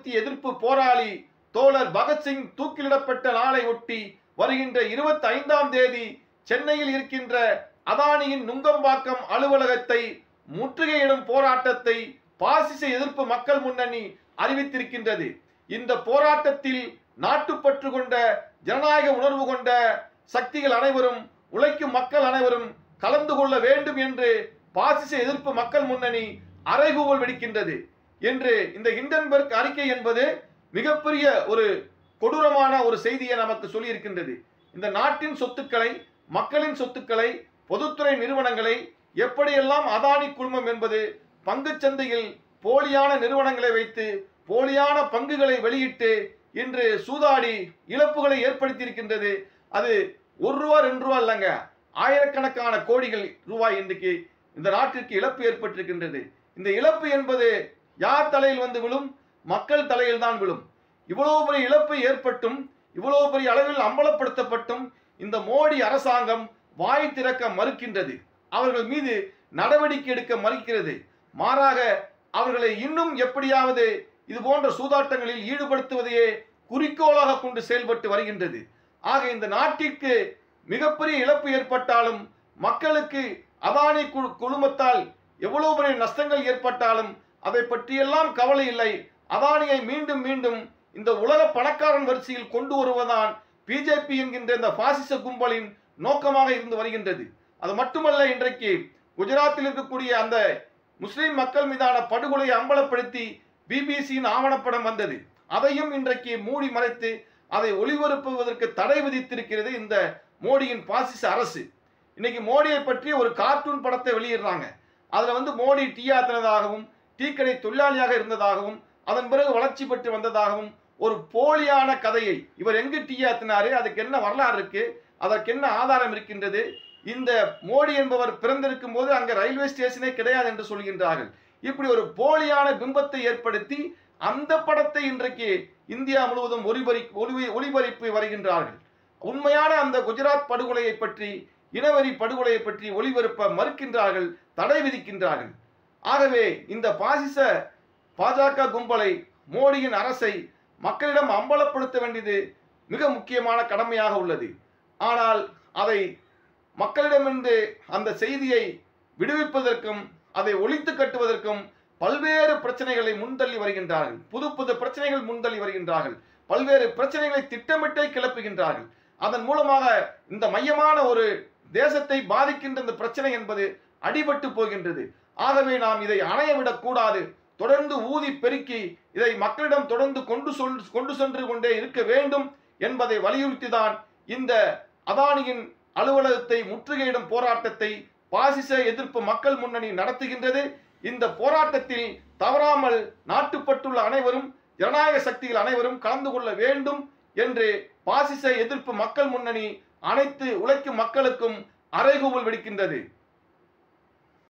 சத்திய எதிர்ப்பு போராளி தோழர் பகத்சிங் தூக்கிலிடப்பட்ட நாளை ஒட்டி வருகின்ற இருபத்தி ஐந்தாம் தேதி சென்னையில் இருக்கின்ற அதானியின் நுங்கம்பாக்கம் அலுவலகத்தை முற்றுகையிடும் போராட்டத்தை பாசிச எதிர்ப்பு மக்கள் முன்னணி அறிவித்திருக்கின்றது இந்த போராட்டத்தில் நாட்டுப்பற்று கொண்ட ஜனநாயக உணர்வு கொண்ட சக்திகள் அனைவரும் உழைக்கும் மக்கள் அனைவரும் கலந்து கொள்ள வேண்டும் என்று பாசிச எதிர்ப்பு மக்கள் முன்னணி அறைகூவல் வெடிக்கின்றது என்று இந்த ஹிண்டன்பர்க் அறிக்கை என்பது மிகப்பெரிய ஒரு கொடூரமான ஒரு செய்தியை நமக்கு சொல்லியிருக்கின்றது இந்த நாட்டின் சொத்துக்களை மக்களின் சொத்துக்களை பொதுத்துறை நிறுவனங்களை எப்படியெல்லாம் அதானி குழுமம் என்பது பங்குச் சந்தையில் போலியான நிறுவனங்களை வைத்து போலியான பங்குகளை வெளியிட்டு இன்று சூதாடி இழப்புகளை ஏற்படுத்தியிருக்கின்றது அது ஒரு ரூபா ரெண்டு ரூபா இல்லைங்க ஆயிரக்கணக்கான கோடிகள் ரூபாய் இன்றைக்கு இந்த நாட்டிற்கு இழப்பு ஏற்பட்டிருக்கின்றது இந்த இழப்பு என்பது யார் தலையில் வந்து விழும் மக்கள் தலையில் தான் விழும் இவ்வளவு பெரிய இழப்பு ஏற்பட்டும் இவ்வளவு பெரிய அளவில் அம்பலப்படுத்தப்பட்டும் இந்த மோடி அரசாங்கம் வாய் திறக்க மறுக்கின்றது அவர்கள் மீது நடவடிக்கை எடுக்க மறுக்கிறது மாறாக அவர்களை இன்னும் எப்படியாவது இது போன்ற சூதாட்டங்களில் ஈடுபடுத்துவதையே குறிக்கோளாக கொண்டு செயல்பட்டு வருகின்றது ஆக இந்த நாட்டிற்கு மிகப்பெரிய இழப்பு ஏற்பட்டாலும் மக்களுக்கு அதானி குழு குழுமத்தால் எவ்வளவு பெரிய நஷ்டங்கள் ஏற்பட்டாலும் அதை பற்றியெல்லாம் கவலை இல்லை அதானியை மீண்டும் மீண்டும் இந்த உலக பணக்காரன் வரிசையில் கொண்டு வருவதான் பிஜேபி என்கின்ற இந்த பாசிச கும்பலின் நோக்கமாக இருந்து வருகின்றது அது மட்டுமல்ல இன்றைக்கு குஜராத்தில் இருக்கக்கூடிய அந்த முஸ்லிம் மக்கள் மீதான படுகொலையை அம்பலப்படுத்தி பிபிசியின் ஆவணப்படம் வந்தது அதையும் இன்றைக்கு மூடி மறைத்து அதை ஒளிபரப்புவதற்கு தடை விதித்திருக்கிறது இந்த மோடியின் பாசிச அரசு இன்னைக்கு மோடியை பற்றி ஒரு கார்ட்டூன் படத்தை வெளியிடுறாங்க அதுல வந்து மோடி டீ ஆத்தினதாகவும் டீ கடை தொழிலாளியாக இருந்ததாகவும் அதன் பிறகு வளர்ச்சி பெற்று வந்ததாகவும் ஒரு போலியான கதையை இவர் எங்கு டீ ஆத்தினாரு அதுக்கு என்ன வரலாறு இருக்கு அதற்கு என்ன ஆதாரம் இருக்கின்றது இந்த மோடி என்பவர் பிறந்திருக்கும் போது அங்க ரயில்வே ஸ்டேஷனே கிடையாது என்று சொல்கின்றார்கள் இப்படி ஒரு போலியான பிம்பத்தை ஏற்படுத்தி அந்த படத்தை இன்றைக்கு இந்தியா முழுவதும் ஒளிபரி ஒளி ஒளிபரப்பி வருகின்றார்கள் உண்மையான அந்த குஜராத் படுகொலையை பற்றி இனவெறி படுகொலையை பற்றி ஒளிபரப்ப மறுக்கின்றார்கள் தடை விதிக்கின்றார்கள் ஆகவே இந்த பாசிச பாஜக கும்பலை மோடியின் அரசை மக்களிடம் அம்பலப்படுத்த வேண்டியது மிக முக்கியமான கடமையாக உள்ளது ஆனால் அதை மக்களிடமிருந்து அந்த செய்தியை விடுவிப்பதற்கும் அதை ஒழித்து கட்டுவதற்கும் பல்வேறு பிரச்சனைகளை முன்தள்ளி வருகின்றார்கள் புது புது பிரச்சனைகள் முன்தள்ளி வருகின்றார்கள் பல்வேறு பிரச்சனைகளை திட்டமிட்டே கிளப்புகின்றார்கள் அதன் மூலமாக இந்த மையமான ஒரு தேசத்தை பாதிக்கின்ற இந்த பிரச்சனை என்பது அடிபட்டு போகின்றது ஆகவே நாம் இதை அணைய விடக்கூடாது தொடர்ந்து ஊதி பெருக்கி இதை மக்களிடம் தொடர்ந்து கொண்டு சொல் கொண்டு சென்று கொண்டே இருக்க வேண்டும் என்பதை வலியுறுத்தி தான் இந்த அதானியின் அலுவலகத்தை முற்றுகையிடும் போராட்டத்தை பாசிச எதிர்ப்பு மக்கள் முன்னணி நடத்துகின்றது இந்த போராட்டத்தில் தவறாமல் நாட்டுப்பட்டுள்ள அனைவரும் ஜனநாயக சக்திகள் அனைவரும் கலந்து கொள்ள வேண்டும் என்று பாசிச எதிர்ப்பு மக்கள் முன்னணி அனைத்து உழைக்கும் மக்களுக்கும் அறைகூவல் விடுக்கின்றது